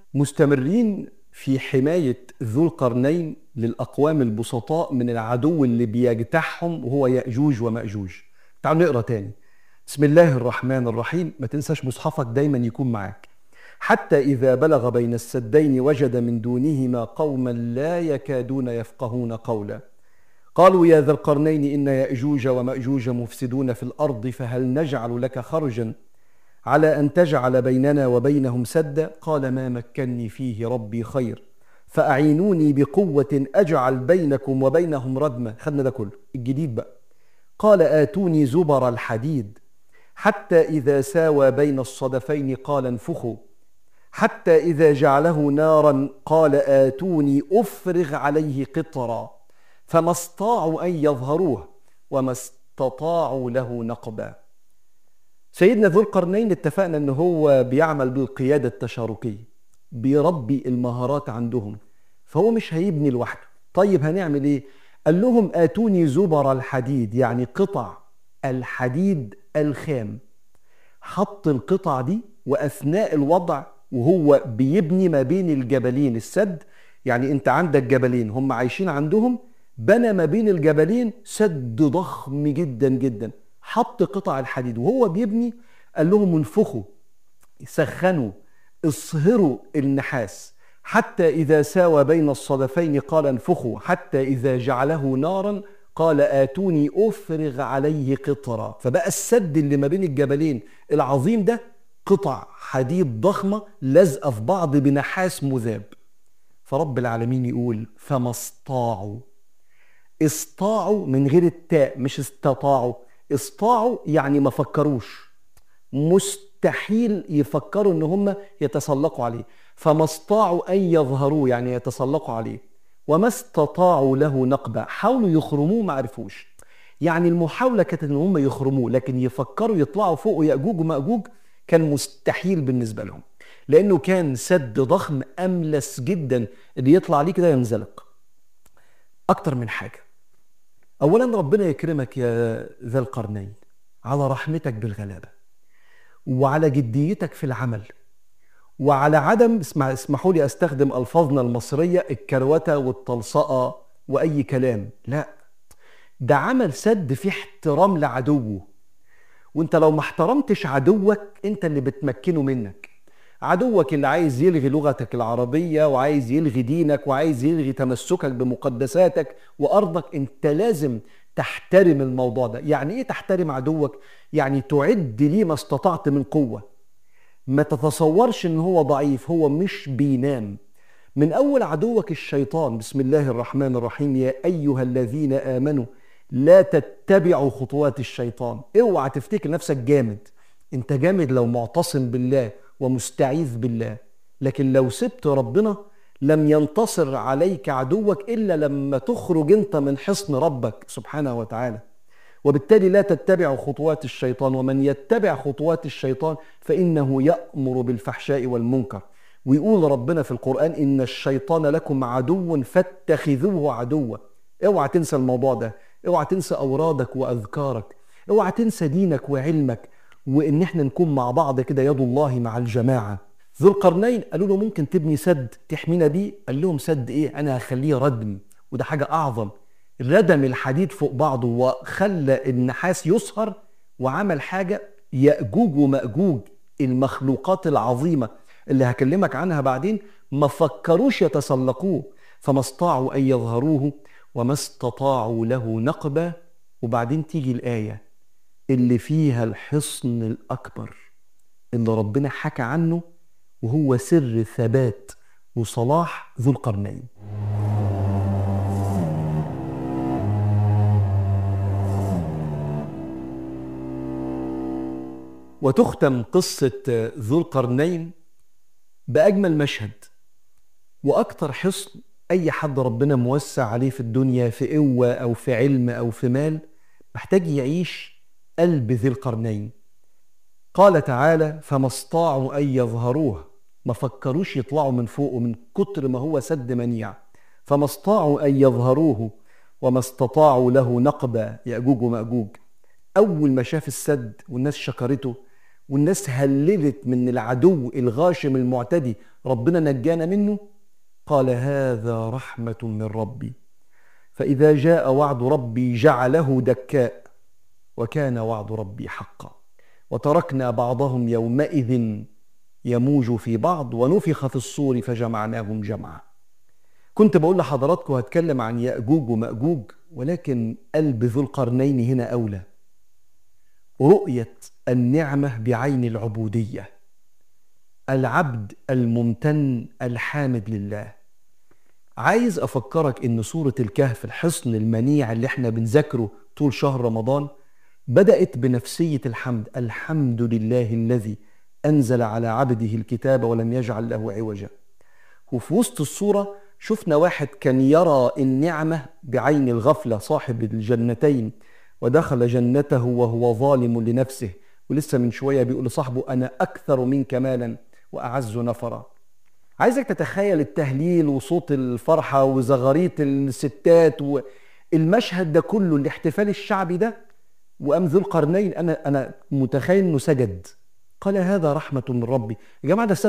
مستمرين في حماية ذو القرنين للأقوام البسطاء من العدو اللي بيجتاحهم وهو يأجوج ومأجوج تعالوا نقرأ تاني بسم الله الرحمن الرحيم ما تنساش مصحفك دايما يكون معاك حتى إذا بلغ بين السدين وجد من دونهما قوما لا يكادون يفقهون قولا قالوا يا ذا القرنين إن يأجوج ومأجوج مفسدون في الأرض فهل نجعل لك خرجا على أن تجعل بيننا وبينهم سدا قال ما مكني فيه ربي خير فأعينوني بقوة أجعل بينكم وبينهم ردما خدنا ده كله الجديد بقى قال آتوني زبر الحديد حتى إذا ساوى بين الصدفين قال انفخوا حتى إذا جعله نارا قال آتوني أفرغ عليه قطرا فما استطاعوا أن يظهروه وما استطاعوا له نقبا سيدنا ذو القرنين اتفقنا ان هو بيعمل بالقيادة التشاركية بيربي المهارات عندهم فهو مش هيبني لوحده طيب هنعمل ايه قال لهم اتوني زبر الحديد يعني قطع الحديد الخام حط القطع دي واثناء الوضع وهو بيبني ما بين الجبلين السد يعني انت عندك جبلين هم عايشين عندهم بنى ما بين الجبلين سد ضخم جدا جدا حط قطع الحديد وهو بيبني قال لهم انفخوا سخنوا اصهروا النحاس حتى إذا ساوى بين الصدفين قال انفخوا حتى إذا جعله نارا قال آتوني أفرغ عليه قطرا فبقى السد اللي ما بين الجبلين العظيم ده قطع حديد ضخمة لازقة في بعض بنحاس مذاب فرب العالمين يقول فما استطاعوا استطاعوا من غير التاء مش استطاعوا استطاعوا يعني ما فكروش مستحيل يفكروا ان هم يتسلقوا عليه فما استطاعوا ان يظهروه يعني يتسلقوا عليه وما استطاعوا له نقبة حاولوا يخرموه ما عرفوش يعني المحاولة كانت ان هم يخرموه لكن يفكروا يطلعوا فوق يأجوج ومأجوج كان مستحيل بالنسبة لهم لأنه كان سد ضخم أملس جدا اللي يطلع عليه كده ينزلق أكتر من حاجة أولا ربنا يكرمك يا ذا القرنين على رحمتك بالغلابة وعلى جديتك في العمل وعلى عدم اسمع اسمحوا لي استخدم الفاظنا المصريه الكروته والتلصقه واي كلام لا ده عمل سد فيه احترام لعدوه وانت لو ما احترمتش عدوك انت اللي بتمكنه منك عدوك اللي عايز يلغي لغتك العربية وعايز يلغي دينك وعايز يلغي تمسكك بمقدساتك وأرضك أنت لازم تحترم الموضوع ده يعني إيه تحترم عدوك؟ يعني تعد ليه ما استطعت من قوة ما تتصورش ان هو ضعيف هو مش بينام من اول عدوك الشيطان بسم الله الرحمن الرحيم يا ايها الذين امنوا لا تتبعوا خطوات الشيطان اوعى تفتكر نفسك جامد انت جامد لو معتصم بالله ومستعيذ بالله لكن لو سبت ربنا لم ينتصر عليك عدوك الا لما تخرج انت من حصن ربك سبحانه وتعالى وبالتالي لا تتبع خطوات الشيطان ومن يتبع خطوات الشيطان فإنه يأمر بالفحشاء والمنكر ويقول ربنا في القرآن إن الشيطان لكم عدو فاتخذوه عدوا اوعى تنسى الموضوع ده اوعى تنسى أورادك وأذكارك اوعى تنسى دينك وعلمك وإن احنا نكون مع بعض كده يد الله مع الجماعة ذو القرنين قالوا له ممكن تبني سد تحمينا بيه قال لهم سد ايه انا هخليه ردم وده حاجة أعظم ردم الحديد فوق بعضه وخلى النحاس يصهر وعمل حاجة يأجوج ومأجوج المخلوقات العظيمة اللي هكلمك عنها بعدين ما فكروش يتسلقوه فما استطاعوا أن يظهروه وما استطاعوا له نقبة وبعدين تيجي الآية اللي فيها الحصن الأكبر اللي ربنا حكى عنه وهو سر ثبات وصلاح ذو القرنين وتختم قصة ذو القرنين بأجمل مشهد وأكتر حصن أي حد ربنا موسع عليه في الدنيا في قوة أو في علم أو في مال محتاج يعيش قلب ذي القرنين قال تعالى فما استطاعوا أن يظهروه ما فكروش يطلعوا من فوقه من كتر ما هو سد منيع فما استطاعوا أن يظهروه وما استطاعوا له نقبة يأجوج ومأجوج أول ما شاف السد والناس شكرته والناس هللت من العدو الغاشم المعتدي ربنا نجانا منه قال هذا رحمة من ربي فإذا جاء وعد ربي جعله دكاء وكان وعد ربي حقا وتركنا بعضهم يومئذ يموج في بعض ونفخ في الصور فجمعناهم جمعا كنت بقول لحضراتكم هتكلم عن يأجوج ومأجوج ولكن قلب ذو القرنين هنا أولى رؤية النعمة بعين العبودية العبد الممتن الحامد لله عايز أفكرك إن سورة الكهف الحصن المنيع اللي احنا بنذاكره طول شهر رمضان بدأت بنفسية الحمد الحمد لله الذي أنزل على عبده الكتاب ولم يجعل له عوجا وفي وسط الصورة شفنا واحد كان يرى النعمة بعين الغفلة صاحب الجنتين ودخل جنته وهو ظالم لنفسه ولسه من شوية بيقول لصاحبه أنا أكثر منك مالا وأعز نفرا عايزك تتخيل التهليل وصوت الفرحة وزغاريت الستات والمشهد ده كله الاحتفال الشعبي ده وقام ذو القرنين أنا أنا متخيل إنه سجد قال هذا رحمة من ربي يا جماعة ده